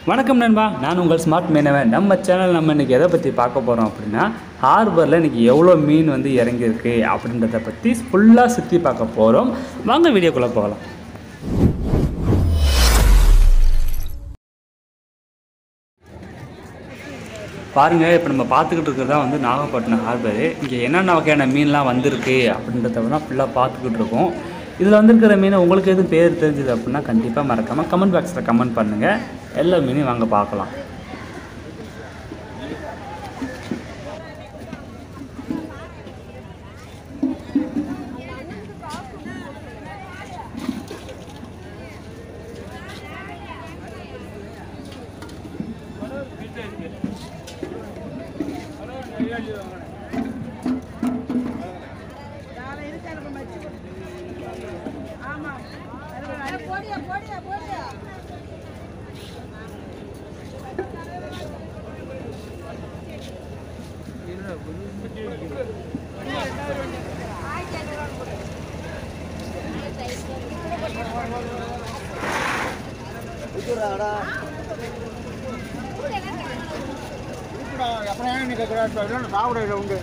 வணக்கம் நண்பா நான் உங்கள் ஸ்மார்ட் மீனவன் நம்ம சேனல் நம்ம இன்றைக்கி எதை பற்றி பார்க்க போகிறோம் அப்படின்னா ஹார்பரில் இன்றைக்கி எவ்வளோ மீன் வந்து இறங்கியிருக்கு அப்படின்றத பற்றி ஃபுல்லாக சுற்றி பார்க்க போகிறோம் வாங்க வீடியோக்குள்ளே போகலாம் பாருங்கள் இப்போ நம்ம பார்த்துக்கிட்டு இருக்கிறது தான் வந்து நாகப்பட்டினம் ஹார்பரு இங்கே என்னென்ன வகையான மீன்லாம் வந்திருக்கு அப்படின்றத தான் ஃபுல்லாக பார்த்துக்கிட்டு இருக்கோம் இதில் வந்திருக்கிற மீன் உங்களுக்கு எதுவும் பேர் தெரிஞ்சுது அப்படின்னா கண்டிப்பாக மறக்காமல் கமெண்ட் பாக்ஸில் கமெண்ட் பண்ணுங்கள் எல்லா மீனையும் வாங்க பார்க்கலாம் போடியா போடியா போடியா சாப்பிட உண்டு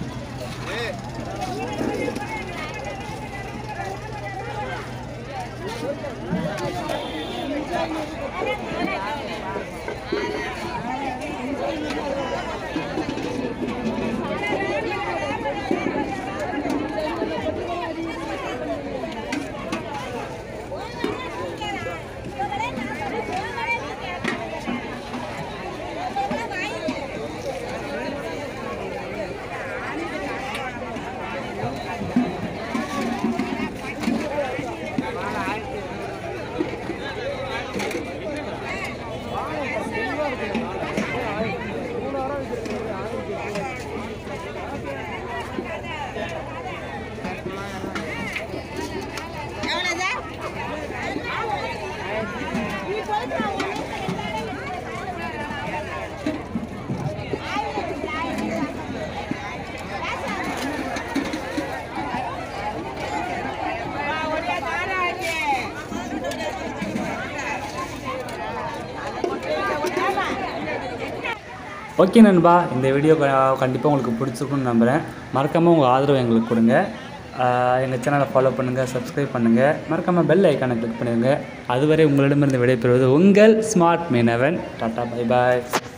ஓகே நண்பா இந்த வீடியோ கண்டிப்பாக உங்களுக்கு பிடிச்சிருக்குன்னு நம்புகிறேன் மறக்காமல் உங்கள் ஆதரவு எங்களுக்கு கொடுங்க எங்கள் சேனலை ஃபாலோ பண்ணுங்கள் சப்ஸ்கிரைப் பண்ணுங்கள் மறக்காமல் பெல் ஐக்கானை கிளிக் பண்ணிடுங்க அதுவரை உங்களிடமிருந்து விடைபெறுவது உங்கள் ஸ்மார்ட் மீனவன் டாட்டா பை பாய்